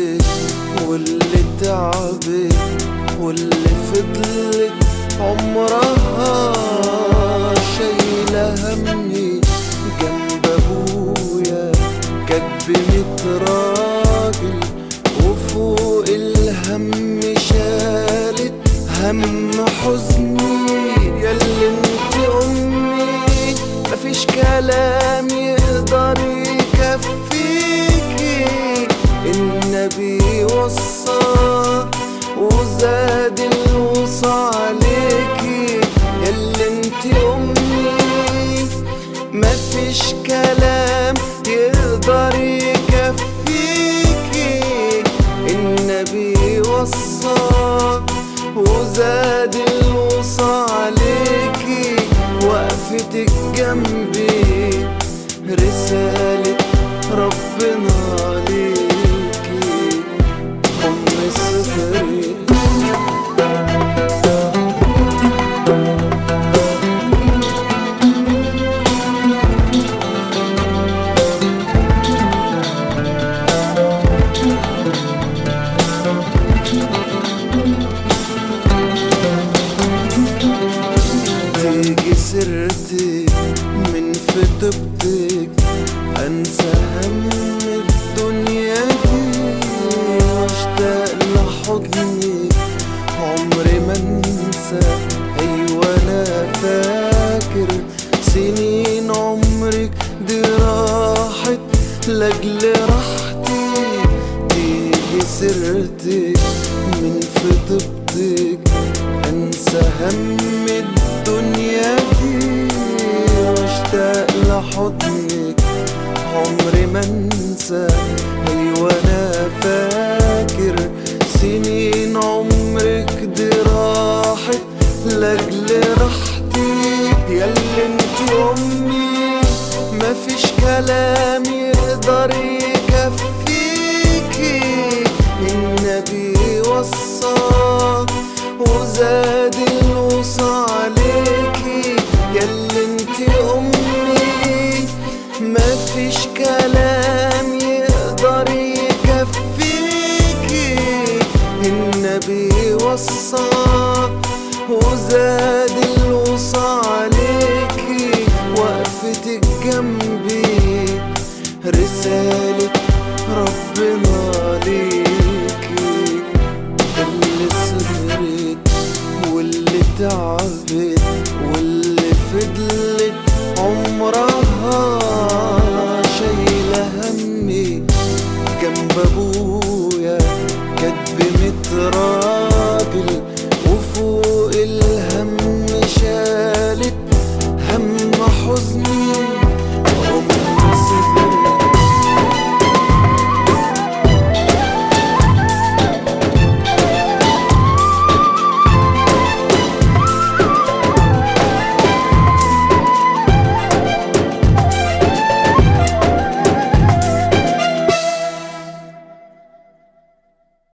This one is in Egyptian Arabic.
حبت واللي تعبت واللي فضلت عمرها شايلة همي جنب ابويا كاتب ميت راجل وفوق الهم شالت هم حزني ياللي انت امي مفيش كلام يقدر يكفيكي النبي وصى وزاد الوصى عليكي ياللي انت امي مفيش كلام يقدر يكفيكي النبي وصى وزاد الوصى عليكي وقفتك جنبي رسالة ربنا ليكي أم صغري تيجي سيرتي من في طيبتك انسى هم الدنيا دي واشتاق لحضنك عمري ما انسى ايوه انا فاكر سنين عمرك دي راحت لاجل راحتي تيجي سيرتك من في طيبتك انسى هم الدنيا دي واشتاق لحضنك عمري ما انسى ايوه انا فاكر سنين عمرك دي راحت لاجل راحتي ياللي انت امي مفيش كلام يقدر يكفيكي النبي وصى وزاد الوصى عليكي ياللي انت امي مفيش كلام يقدر يكفيكي النبي وصى وزاد